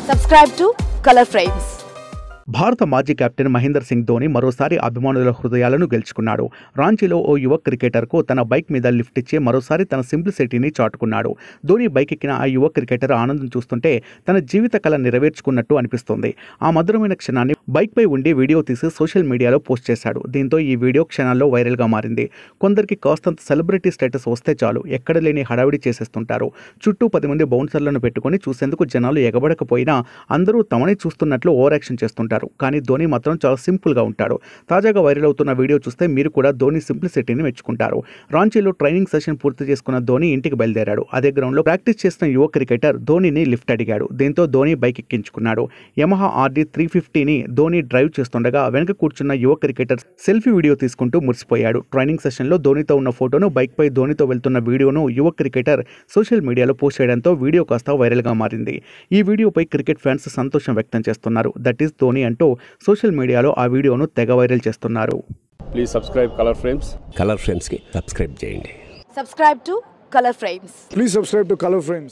Subscribe to Color Frames. భారత మాజీ captain Mahender Singh Dhoni మరోసారి అభిమానుల హృదయాలను గెలుచుకున్నాడు రాంచీలో ఓ యువ క్రికెటర్కు తన బైక్ మీద లిఫ్ట్ ఇచ్చి మరోసారి తన సింప్లిసిటీని చాటుకున్నాడు ధోని బైక్ ఎక్కిన ఆ యువ క్రికెటర్ ఆనందం చూస్తుంటే తన జీవిత కళ నెరవేర్చుకున్నట్టు అనిపిస్తోంది ఆ మధురమైన క్షణాన్ని బైక్పై ఉండి వీడియో తీసి సోషల్ మీడియాలో పోస్ట్ చేశాడు దీంతో ఈ వీడియో క్షణాల్లో వైరల్గా మారింది కొందరికి కాస్తంత సెలబ్రిటీ స్టేటస్ వస్తే చాలు ఎక్కడ లేని హడావిడి చేసేస్తుంటారు చుట్టూ పది మంది బౌన్సర్లను పెట్టుకొని చూసేందుకు జనాలు ఎగబడకపోయినా అందరూ తమని చూస్తున్నట్లు ఓవర్ యాక్షన్ చేస్తుంటారు కానీ ధోని మాత్రం చాలా సింపుల్గా ఉంటాడు తాజాగా వైరల్ అవుతున్న వీడియో చూస్తే మీరు కూడా ధోని సింప్లిసిటీని మెచ్చుకుంటారు రాంచీలో ట్రైనింగ్ సెషన్ పూర్తి చేసుకున్న ధోని ఇంటికి బయలుదేరాడు అదే గ్రౌండ్లో ప్రాక్టీస్ చేస్తున్న యువ క్రికెటర్ ధోనిని లిఫ్ట్ అడిగాడు దీంతో ధోని బైక్ ఎక్కించుకున్నాడు యమహా ఆర్డీ త్రీ ఫిఫ్టీని ధోని డ్రైవ్ చేస్తుండగా వెనక కూర్చున్న యువ క్రికెటర్ సెల్ఫీ వీడియో తీసుకుంటూ మురిసిపోయాడు ట్రైనింగ్ సెషన్లో ధోనితో ఉన్న ఫోటోను బైక్పై ధోనితో వెళ్తున్న వీడియోను యువ క్రికెటర్ సోషల్ మీడియాలో పోస్ట్ చేయడంతో వీడియో కాస్త వైరల్గా మారింది ఈ వీడియోపై క్రికెట్ ఫ్యాన్స్ సంతోషం వ్యక్తం చేస్తున్నారు దట్ ఈస్ ధోని అంటూ సోషల్ మీడియాలో ఆ వీడియోను తెగ వైరల్ చేస్తున్నారు please subscribe colour frames colour ఫ్రేమ్స్కి సబ్స్క్రైబ్ చేయండి Subscribe to Color Frames. Please subscribe to Color Frames.